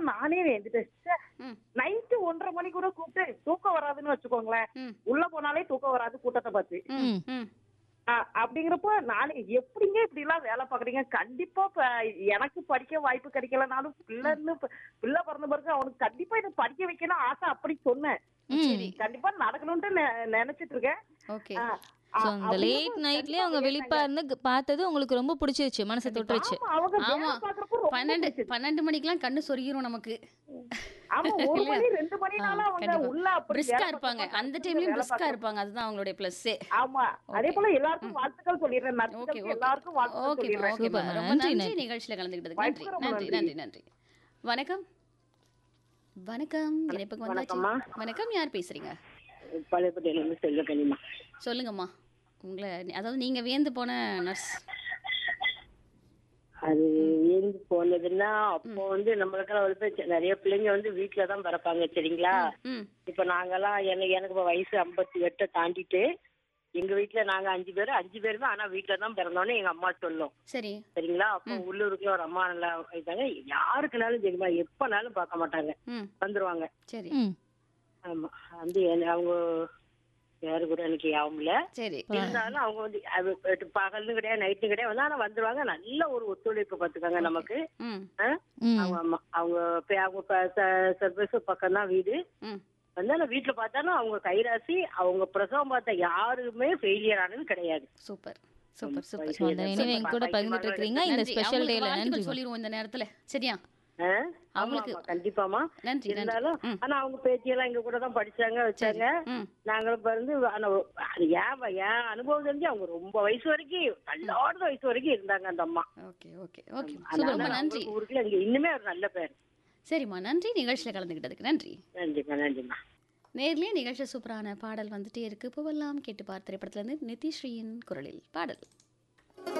நானே எழுந்துட்டேன் ம். நைட்டு ஒன்றரை மணி கூட கூப்பிட்டு தூக்கம் வராதுன்னு வச்சுக்கோங்களேன் ம். உள்ள போனாலே தூக்கம் வராது கூட்டத்தை பார்த்து ம் ம் ஆ, அப்படிங்கிறப்போ நானே எப்படிங்க இப்படி எல்லாம் வேலை பாக்குறீங்க கண்டிப்பா இப்ப எனக்கு படிக்க வாய்ப்பு கிடைக்கலனாலும் பிள்ளைன்னு ப- பிள்ளை பிறந்த பிறகு அவனுக்கு கண்டிப்பா இதை படிக்க வைக்கணும் ஆசை அப்படி சொன்னேன் சரி கண்டிப்பா நடக்கணும்ட்டு நெ- நினைச்சிட்டு இருக்கேன் ஓகே ஆ, ஆ, ஸோ அந்த அப்படிங்கிறப்போ லேட் நைட்லயே அவங்க கண்டிப்பா வெளிப்பா இருந்து க- பார்த்தது உங்களுக்கு ரொம்ப பிடிச்சிருச்சு மனசை தொட்டுருச்சு ஆமா, அவங்க ஆமா வேலை பாக்குறப்போ ரொம்ப பன்னெண்டு பிடிச்சது. பன்னெண்டு மணிக்கெல்லாம் கண்ணு சொருகிரும் நமக்கு ஆமா ஒரு மணி ரெண்டு மணினாலும் அவங்க கண்டிப்பா. உள்ள அப்படி பிரிஸ்கா வேலை இருப்பாங்க பார்த்து அந்த பார்த்து டைம்லயும் வேலை பிரிஸ்கா பார்க்கறது. இருப்பாங்க அதுதான் அவங்களுடைய பிளஸ்ஸே ஆமா அதே போல எல்லாருக்கும் வாழ்த்துக்கள் சொல்லிடுறேன் ஓகே நர்சுகளுக்கு ஓகே எல்லாருக்கும் வாழ்த்துக்கள் ஓகே சொல்லிடுறேன் ஓகே Super, ரொம்ப நன்றி, நன்றி நன்றி. நிகழ்ச்சியில கலந்துக்கிட்டதுக்கு நன்றி வாய்ப்புக்கு ரொம்ப நன்றி நன்றி நன்றி வணக்கம் வணக்கம் இணைப்புக்கு வந்தாச்சு வணக்கம்மா. வணக்கம் யார் பேசுறீங்க பழையப்பட்டியில இருந்து செல்வ கனிமா சொல்லுங்கம்மா உங்களை அதாவது நீங்க வியந்து போன நர்ஸ் அது ஏந்து போனதுன்னா அப்போ வந்து நம்மளுக்கெல்லாம் வந்து சி- நிறைய பிள்ளைங்க வந்து வீட்டுல தான் பிறப்பாங்க சரிங்களா ம் இப்ப நாங்கெல்லாம் எனக்கு எனக்கு இப்ப வயசு ஐம்பத்தி எட்டை தாண்டிட்டு எங்க வீட்டுல நாங்க அஞ்சு பேர் அஞ்சு பேருமே ஆனா வீட்டுல தான் பிறந்தோன்னு எங்க அம்மா சொல்லும் சரி சரிங்களா அப்போ உள்ளூருக்குள்ள ஒரு அம்மா நல்லா இருக்காங்க யாருக்குனாலும் சரிங்களா எப்பனாலும் பார்க்க மாட்டாங்க ம் வந்துருவாங்க சரி ம் ஆமா வந்து என்ன- அவங்க யாரு கூட எனக்கு யாவும் இல்ல சரி இருந்தாலும் அவங்க வந்து அது இப்ப பகல்னு கிடையாது நைட்டு கிடையாது வந்து ஆனா வந்துருவாங்க நல்ல ஒரு ஒத்துழைப்பு பார்த்துக்காங்க நமக்கு ம் ஆ? ம் அவங்க அம்மா அவங்க பே- அவங்க சர்வீஸ் பக்கம் தான் வீடு ம் வந்து ஆனா வீட்டுல பார்த்தாலும் அவங்க கைராசி அவங்க பிரசவம் பார்த்த யாருமே ஃபெயிலியர் ஆனது கிடையாது சூப்பர் சூப்பர் ஸோ சூப்பர் அந்த நினைவை என் கூட பகிர்ந்துட்டு இருக்கிறீங்க இந்த நன்றி. ஸ்பெஷல் அவங்களுக்கு டேல வாழ்த்துக்கள் நன்றி சொல்லிடுவோம் இந்த நேரத்துல சரியா ஆ? ஆமா, அவங்களுக்கு- ஆமா, கண்டிப்பாமா நன்றி நன்றி இருந்தாலும் ம் ஆனா அவங்க பேச்சியெல்லாம் எங்க கூட தான் படிச்சாங்க வச்சாங்க ம் நாங்களும் பிறந்து ஆனா அது ஏன் வ- என் அனுபவம் தெரிஞ்சு அவங்க ரொம்ப வயசு வரைக்கும் கல்லாத வயசு வரைக்கும் இருந்தாங்க அந்த அம்மா ஓகே ஓகே ஓகே அதனால ரொம்ப நன்றி அவங்களுக்கு ஊருக்குள்ள இங்க இன்னுமே ஒரு நல்ல பேர் சரிம்மா நன்றி நிகழ்ச்சியில கலந்துக்கிட்டதுக்கு நன்றி நன்றிம்மா நன்றிம்மா நேர்லயே நிகழ்ச்சி சூப்பரான பாடல் வந்துட்டே இருக்கு பூவெல்லாம் கேட்டு பார் திரைப்படத்துல இருந்து நிதிஸ்ரீயின் குரலில் பாடல்